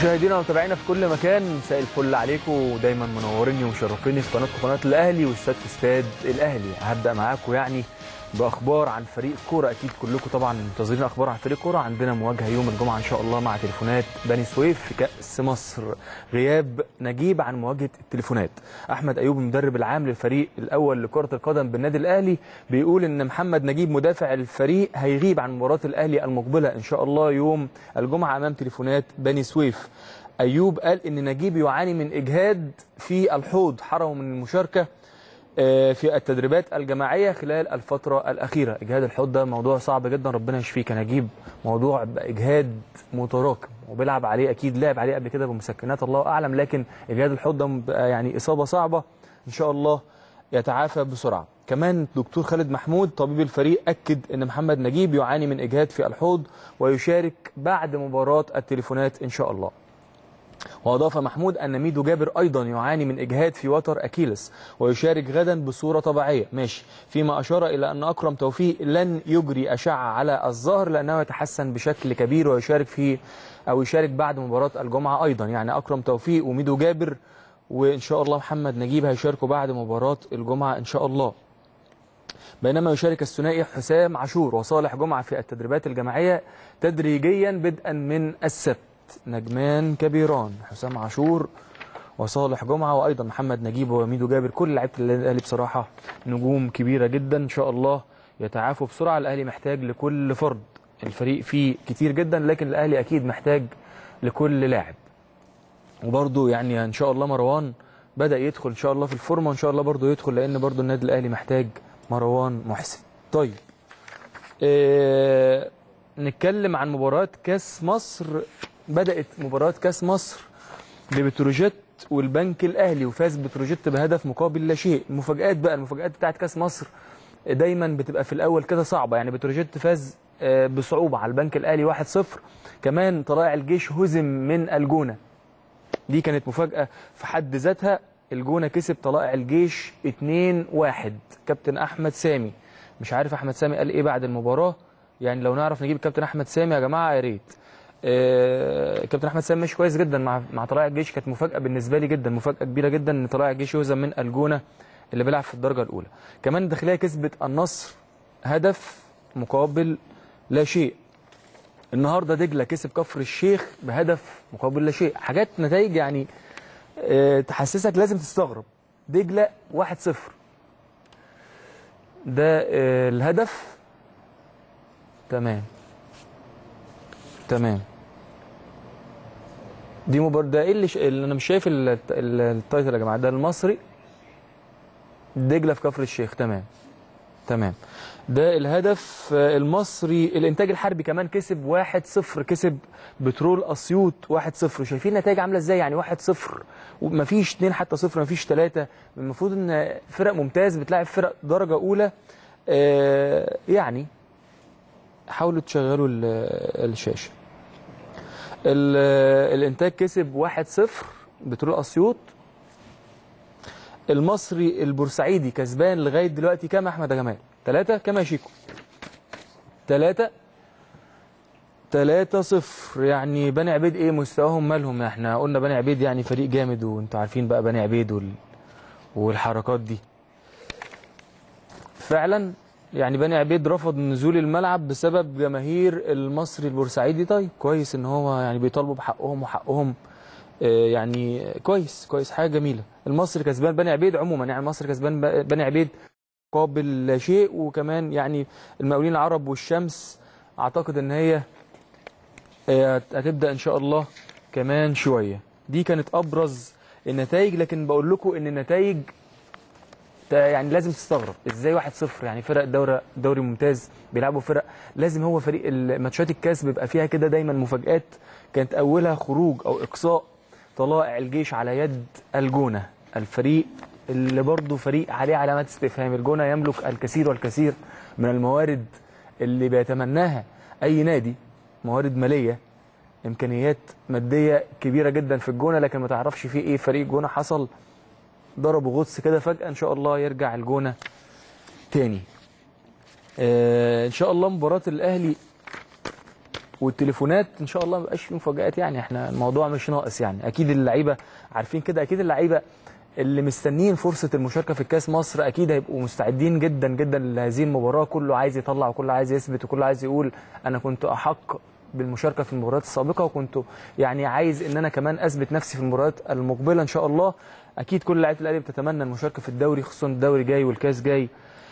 مشاهدينا ومتابعينا في كل مكان مساء الفل عليكم ودايما منوريني ومشرفيني في قناتكم قناه الاهلي واستاد استاد الاهلي هبدا معاكم يعني باخبار عن فريق الكوره اكيد كلكم طبعا منتظرين اخبار عن فريق الكوره عندنا مواجهه يوم الجمعه ان شاء الله مع تليفونات بني سويف في كاس مصر غياب نجيب عن مواجهه التليفونات احمد ايوب المدرب العام للفريق الاول لكره القدم بالنادي الاهلي بيقول ان محمد نجيب مدافع الفريق هيغيب عن مباراه الاهلي المقبله ان شاء الله يوم الجمعه امام تليفونات بني سويف ايوب قال ان نجيب يعاني من اجهاد في الحوض حرمه من المشاركه في التدريبات الجماعيه خلال الفتره الاخيره اجهاد الحوض ده موضوع صعب جدا ربنا يشفيك يا نجيب موضوع اجهاد متراكم وبيلعب عليه اكيد لعب عليه قبل كده بمسكنات الله اعلم لكن اجهاد الحوض ده يعني اصابه صعبه ان شاء الله يتعافى بسرعه كمان دكتور خالد محمود طبيب الفريق اكد ان محمد نجيب يعاني من اجهاد في الحوض ويشارك بعد مباراه التليفونات ان شاء الله وأضاف محمود أن ميدو جابر أيضا يعاني من إجهاد في وتر أكيلس ويشارك غدا بصورة طبيعية ماشي فيما أشار إلى أن أكرم توفيق لن يجري أشعة على الظهر لأنه يتحسن بشكل كبير ويشارك في أو يشارك بعد مباراة الجمعة أيضا يعني أكرم توفيق وميدو جابر وإن شاء الله محمد نجيب هيشاركوا بعد مباراة الجمعة إن شاء الله بينما يشارك الثنائي حسام عاشور وصالح جمعة في التدريبات الجماعية تدريجيا بدءا من السبت نجمان كبيران حسام عاشور وصالح جمعه وايضا محمد نجيب وميدو جابر كل لعيبه الاهلي بصراحه نجوم كبيره جدا ان شاء الله يتعافوا بسرعه الاهلي محتاج لكل فرد الفريق فيه كتير جدا لكن الاهلي اكيد محتاج لكل لاعب وبرده يعني ان شاء الله مروان بدا يدخل ان شاء الله في الفورمه وان شاء الله برده يدخل لان برده النادي الاهلي محتاج مروان محسن طيب إيه نتكلم عن مباراه كاس مصر بدأت مباراة كاس مصر ببتروجيت والبنك الأهلي وفاز بتروجيت بهدف مقابل لا شيء المفاجآت بقى المفاجآت بتاعت كاس مصر دايما بتبقى في الأول كده صعبة يعني بتروجيت فاز بصعوبة على البنك الأهلي 1-0 كمان طلائع الجيش هزم من الجونة دي كانت مفاجأة في حد ذاتها الجونة كسب طلائع الجيش 2-1 كابتن أحمد سامي مش عارف أحمد سامي قال إيه بعد المباراة يعني لو نعرف نجيب الكابتن أحمد سامي يا جماعة يا ريت آه كابتن احمد سامي ماشي كويس جدا مع مع طلائع الجيش كانت مفاجاه بالنسبه لي جدا مفاجاه كبيره جدا ان طلائع الجيش يهزم من الجونه اللي بيلعب في الدرجه الاولى كمان الداخليه كسبت النصر هدف مقابل لا شيء النهارده دجله كسب كفر الشيخ بهدف مقابل لا شيء حاجات نتائج يعني آه تحسسك لازم تستغرب دجله 1-0 ده آه الهدف تمام تمام دي مباراة ده ايه اللي, ش... اللي انا مش شايف التايتل يا جماعه ده المصري دجله في كفر الشيخ تمام تمام ده الهدف المصري الانتاج الحربي كمان كسب 1-0 كسب بترول اسيوط 1-0 شايفين النتائج عامله ازاي يعني 1-0 ومفيش 2 حتى 0 مفيش 3 المفروض ان فرق ممتاز بتلاعب فرق درجه اولى آه يعني حاولوا تشغلوا الشاشه الانتاج كسب 1-0 بترول اسيوط المصري البورسعيدي كسبان لغايه دلوقتي كام احمد يا جمال 3 كام يا شيكو 3 3 0 يعني بني عبيد ايه مستواهم مالهم احنا قلنا بني عبيد يعني فريق جامد وانتوا عارفين بقى بني عبيد وال... والحركات دي فعلا يعني بني عبيد رفض نزول الملعب بسبب جماهير المصري البورسعيدي طيب كويس ان هو يعني بيطالبوا بحقهم وحقهم يعني كويس كويس حاجه جميله المصري كسبان بني عبيد عموما يعني المصري كسبان بني عبيد قابل لا شيء وكمان يعني المقاولين العرب والشمس اعتقد ان هي هتبدا ان شاء الله كمان شويه دي كانت ابرز النتائج لكن بقول لكم ان النتائج يعني لازم تستغرب ازاي 1-0 يعني فرق دوري دوري ممتاز بيلعبوا فرق لازم هو فريق ماتشات الكاس بيبقى فيها كده دايما مفاجآت كانت اولها خروج او اقصاء طلائع الجيش على يد الجونه الفريق اللي برضه فريق عليه علامات استفهام الجونه يملك الكثير والكثير من الموارد اللي بيتمناها اي نادي موارد ماليه امكانيات ماديه كبيره جدا في الجونه لكن ما تعرفش فيه ايه فريق الجونه حصل ضربوا غطس كده فجأة إن شاء الله يرجع الجونة تاني آه إن شاء الله مباراة الأهلي والتليفونات ان شاء الله ما يبقاش فيه مفاجات يعني احنا الموضوع مش ناقص يعني اكيد اللعيبه عارفين كده اكيد اللعيبه اللي مستنيين فرصه المشاركه في الكاس مصر اكيد هيبقوا مستعدين جدا جدا لهذه المباراه كله عايز يطلع وكله عايز يثبت وكله عايز يقول انا كنت احق بالمشاركه في المباريات السابقه وكنت يعني عايز ان انا كمان اثبت نفسي في المباريات المقبله ان شاء الله اكيد كل لعيبه الاهلي بتتمنى المشاركه في الدوري خصوصا الدوري جاي والكاس جاي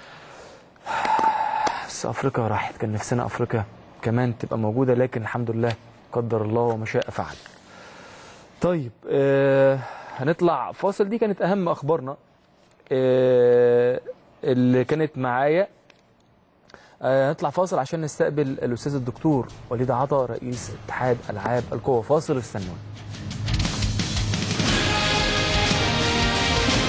بس افريقيا راحت كان نفسنا افريقيا كمان تبقى موجوده لكن الحمد لله قدر الله وما شاء فعل طيب آه هنطلع فاصل دي كانت اهم اخبارنا آه اللي كانت معايا آه نطلع فاصل عشان نستقبل الاستاذ الدكتور وليد عطا رئيس اتحاد العاب القوى فاصل استنونا